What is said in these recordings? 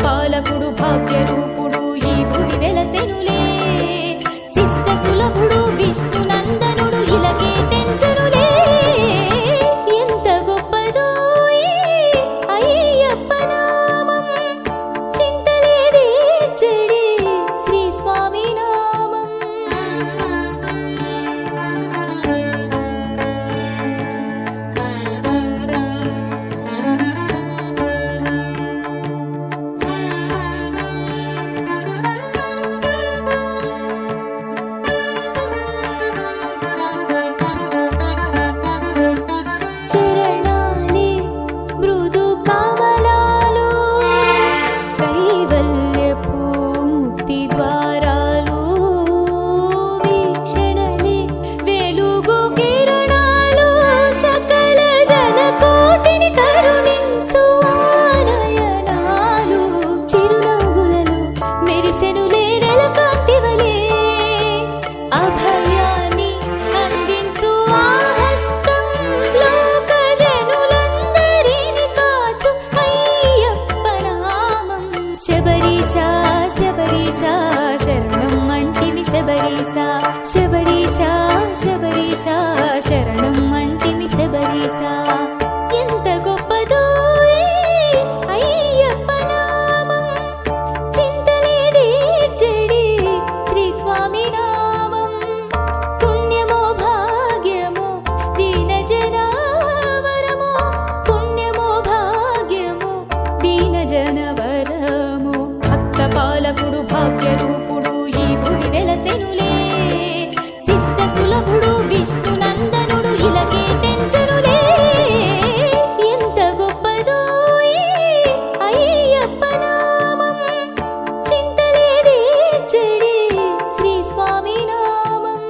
పాలకుడు భాగ్య రూపుడు ఈ భువి వెలసెనులే శిష్ట సులభుడు విష్ణు నందనుడు ఇలకే తెంచనులే ఎంత గొప్పదో ఈ అయ్యప్ప నామం చింతలేదే చెడే శ్రీ స్వామి నామం చరణాలే మృదు కమలాలు కైవల్యపు ముక్తి ద్వారాలు వీక్షణలే వెలుగు కిరణాలు సకల జనకోటిని కరుణించు ఆనయనాలు చిరునవ్వులలో మెరిసెనులే నెలకాంతివలే అభయాన్ని అందించు ఆ హస్తం లోక జనులందరిని కాచు అయ్యప్ప నామం శబరీశ శబరీశ శరణం అంటిమి శబరీశ శబరీశ శబరీశ శరణం అంటిమి శబరీశ ఎంత గొప్పదో ఈ అయ్యప్ప నామం చింతలేదే చెడే శ్రీ స్వామి నామం పుణ్యమో భాగ్యమో దీన జనవరమో పుణ్యమో భాగ్యమో దీన జనవరమో భక్త పాలకుడు భాగ్య రూపుడు ఈ భువి వెలసెనులే శిష్ట సులభుడు విష్ణు నందనుడు ఇలకే తెంచనులే ఎంత గొప్పదో ఈ అయ్యప్ప నామం చింతలేదే చెడే శ్రీ స్వామి నామం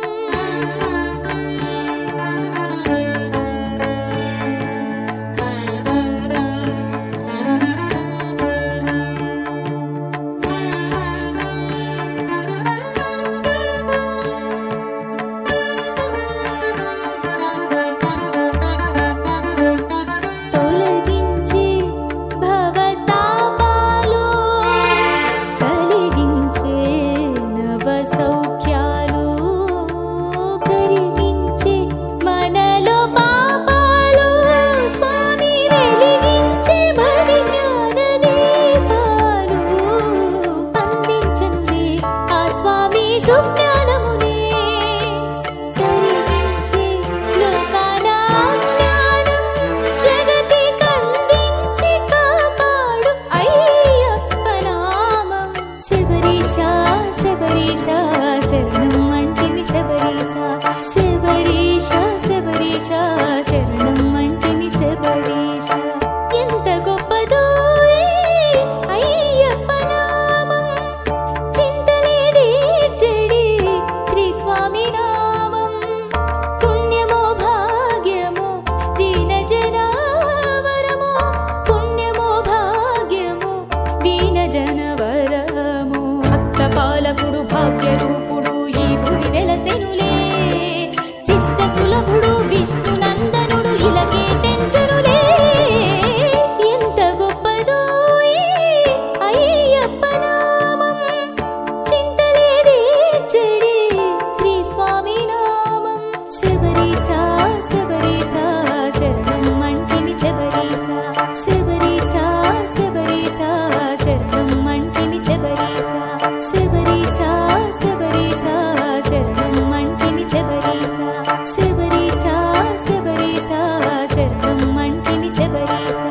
తొలగించి భవతాపాలు కలిగించే నవ సౌఖ్యాలు కరిగించే మనలో పాపాలు స్వామి వెలిగించే భవి జ్ఞాన దీపాలు అందించనులే ఆ స్వామి సుజ్ఞానమునే కరిగించే లోకాన జ్ఞానం జగతి కందించి కాపాడు అయ్యప్ప నామం శబరీశ శబరీశ శరణం అంటిమి శబరీశ శబరీశ శబరీశ శరణం అంటిమి శబరీశ ఎంత గొప్పదో ఈ అయ్యప్ప నామం చింతలేదే చెడే శ్రీ స్వామి నామం పుణ్యమో భాగ్యమో దీన జనవరమో పుణ్యమో భాగ్యమో దీన జనవరమో భక్త పాలకుడు భాగ్య రూపుడు ఈ భువి వెలసెనులే శిష్ట సులభుడు విష్ణు నందనుడు ఇలకే తెంచనులే ఎంత గొప్పదో ఈ అయ్యప్ప నామం చింతలేదే చెడే శ్రీ స్వామి నామం శబరీశ శబరీశ శరణం అంటిమి శబరీశ శబరీశ శబరీశ శరణం అంటిమి శబరీశ శబరీశ శబరీశ శరణం అంటిమి శబరీశ శబరీశ శబరీశ శరణం అంటిమి శబరీశ